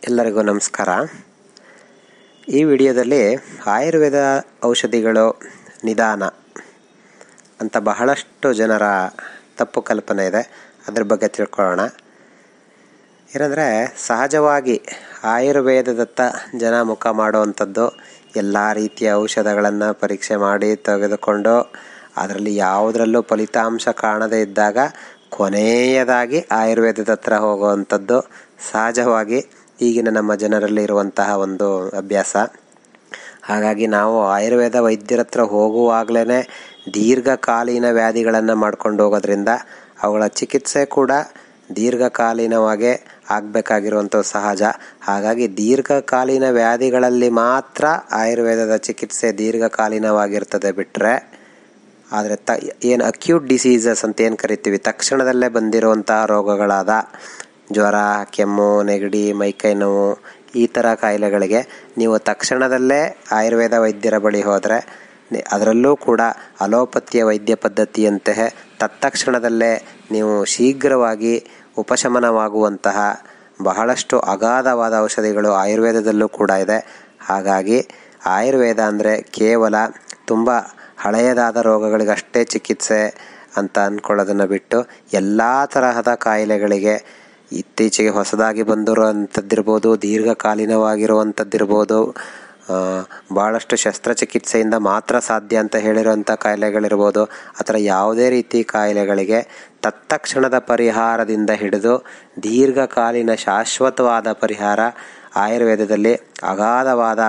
ಎಲ್ಲರಿಗೂ ನಮಸ್ಕಾರ ಈ ವಿಡಿಯೋದಲ್ಲಿ ಆಯುರ್ವೇದ ಔಷಧಿಗಳು ನಿಧಾನ ಅಂತ ಬಹಳಷ್ಟು ಜನರ ತಪ್ಪು ಕಲ್ಪನೆ ಇದೆ ಅದ್ರ ಬಗ್ಗೆ ತಿಳ್ಕೊಳ್ಳೋಣ ಏನಂದರೆ ಸಹಜವಾಗಿ ಆಯುರ್ವೇದದತ್ತ ಜನ ಮುಖ ಮಾಡುವಂಥದ್ದು ಎಲ್ಲ ರೀತಿಯ ಔಷಧಗಳನ್ನು ಪರೀಕ್ಷೆ ಮಾಡಿ ತೆಗೆದುಕೊಂಡು ಅದರಲ್ಲಿ ಯಾವುದರಲ್ಲೂ ಫಲಿತಾಂಶ ಕಾಣದೇ ಇದ್ದಾಗ ಕೊನೆಯದಾಗಿ ಆಯುರ್ವೇದದ ಹತ್ರ ಹೋಗುವಂಥದ್ದು ಸಹಜವಾಗಿ ಈಗಿನ ನಮ್ಮ ಜನರಲ್ಲಿ ಇರುವಂತಹ ಒಂದು ಅಭ್ಯಾಸ ಹಾಗಾಗಿ ನಾವು ಆಯುರ್ವೇದ ವೈದ್ಯರ ಹತ್ರ ಹೋಗುವಾಗಲೇ ದೀರ್ಘಕಾಲೀನ ವ್ಯಾಧಿಗಳನ್ನು ಮಾಡ್ಕೊಂಡು ಹೋಗೋದ್ರಿಂದ ಅವುಗಳ ಚಿಕಿತ್ಸೆ ಕೂಡ ದೀರ್ಘಕಾಲೀನವಾಗೇ ಆಗಬೇಕಾಗಿರುವಂಥದ್ದು ಸಹಜ ಹಾಗಾಗಿ ದೀರ್ಘಕಾಲೀನ ವ್ಯಾಧಿಗಳಲ್ಲಿ ಮಾತ್ರ ಆಯುರ್ವೇದದ ಚಿಕಿತ್ಸೆ ದೀರ್ಘಕಾಲೀನವಾಗಿರ್ತದೆ ಬಿಟ್ಟರೆ ಆದರೆ ತ ಏನು ಅಕ್ಯೂಟ್ ಡಿಸೀಸಸ್ ಅಂತ ಏನು ಕರಿತೀವಿ ತಕ್ಷಣದಲ್ಲೇ ಬಂದಿರುವಂತಹ ರೋಗಗಳಾದ ಜ್ವರ ಕೆಮ್ಮು ನೆಗಡಿ ಮೈಕೈ ನೋವು ಈ ಥರ ಕಾಯಿಲೆಗಳಿಗೆ ನೀವು ತಕ್ಷಣದಲ್ಲೇ ಆಯುರ್ವೇದ ವೈದ್ಯರ ಬಳಿ ಹೋದರೆ ಅದರಲ್ಲೂ ಕೂಡ ಅಲೋಪತಿಯ ವೈದ್ಯ ಪದ್ಧತಿಯಂತೆಯೇ ತತ್ಕ್ಷಣದಲ್ಲೇ ನೀವು ಶೀಘ್ರವಾಗಿ ಉಪಶಮನವಾಗುವಂತಹ ಬಹಳಷ್ಟು ಅಗಾಧವಾದ ಔಷಧಿಗಳು ಆಯುರ್ವೇದದಲ್ಲೂ ಕೂಡ ಇದೆ ಹಾಗಾಗಿ ಆಯುರ್ವೇದ ಅಂದರೆ ಕೇವಲ ತುಂಬ ಹಳೆಯದಾದ ರೋಗಗಳಿಗಷ್ಟೇ ಚಿಕಿತ್ಸೆ ಅಂತ ಅಂದ್ಕೊಳ್ಳೋದನ್ನು ಬಿಟ್ಟು ಎಲ್ಲ ತರಹದ ಕಾಯಿಲೆಗಳಿಗೆ ಇತ್ತೀಚೆಗೆ ಹೊಸದಾಗಿ ಬಂದಿರುವಂಥದ್ದಿರ್ಬೋದು ದೀರ್ಘಕಾಲೀನವಾಗಿರುವಂಥದ್ದಿರ್ಬೋದು ಭಾಳಷ್ಟು ಶಸ್ತ್ರಚಿಕಿತ್ಸೆಯಿಂದ ಮಾತ್ರ ಸಾಧ್ಯ ಅಂತ ಹೇಳಿರುವಂಥ ಕಾಯಿಲೆಗಳಿರ್ಬೋದು ಆ ಥರ ಯಾವುದೇ ರೀತಿ ಕಾಯಿಲೆಗಳಿಗೆ ತತ್ಕ್ಷಣದ ಪರಿಹಾರದಿಂದ ಹಿಡಿದು ದೀರ್ಘಕಾಲೀನ ಶಾಶ್ವತವಾದ ಪರಿಹಾರ ಆಯುರ್ವೇದದಲ್ಲಿ ಅಗಾಧವಾದ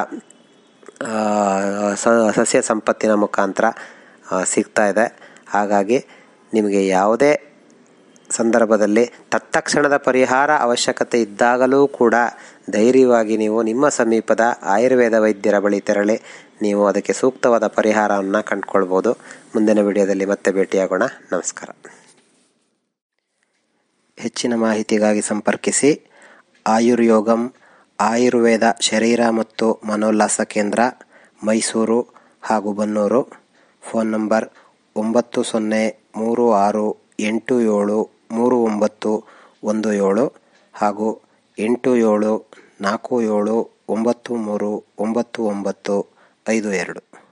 ಸಸ್ಯ ಸಂಪತ್ತಿನ ಮುಖಾಂತರ ಸಿಗ್ತಾ ಇದೆ ಹಾಗಾಗಿ ನಿಮಗೆ ಯಾವುದೇ ಸಂದರ್ಭದಲ್ಲಿ ತತ್ಕ್ಷಣದ ಪರಿಹಾರ ಅವಶ್ಯಕತೆ ಇದ್ದಾಗಲೂ ಕೂಡ ಧೈರ್ಯವಾಗಿ ನೀವು ನಿಮ್ಮ ಸಮೀಪದ ಆಯುರ್ವೇದ ವೈದ್ಯರ ಬಳಿ ತೆರಳಿ ನೀವು ಅದಕ್ಕೆ ಸೂಕ್ತವಾದ ಪರಿಹಾರವನ್ನು ಕಂಡುಕೊಳ್ಬೋದು ಮುಂದಿನ ವಿಡಿಯೋದಲ್ಲಿ ಮತ್ತೆ ಭೇಟಿಯಾಗೋಣ ನಮಸ್ಕಾರ ಹೆಚ್ಚಿನ ಮಾಹಿತಿಗಾಗಿ ಸಂಪರ್ಕಿಸಿ ಆಯುರ್ಯೋಗಂ ಆಯುರ್ವೇದ ಶರೀರ ಮತ್ತು ಮನೋಲ್ಲಾಸ ಕೇಂದ್ರ ಮೈಸೂರು ಹಾಗೂ ಬನ್ನೂರು ಫೋನ್ ನಂಬರ್ ಒಂಬತ್ತು ಸೊನ್ನೆ ಮೂರು ಆರು ಎಂಟು ಏಳು ಮೂರು ಒಂಬತ್ತು ಒಂದು ಏಳು ಹಾಗೂ ಎಂಟು ಏಳು ನಾಲ್ಕು ಏಳು ಒಂಬತ್ತು ಮೂರು ಒಂಬತ್ತು ಒಂಬತ್ತು ಐದು ಎರಡು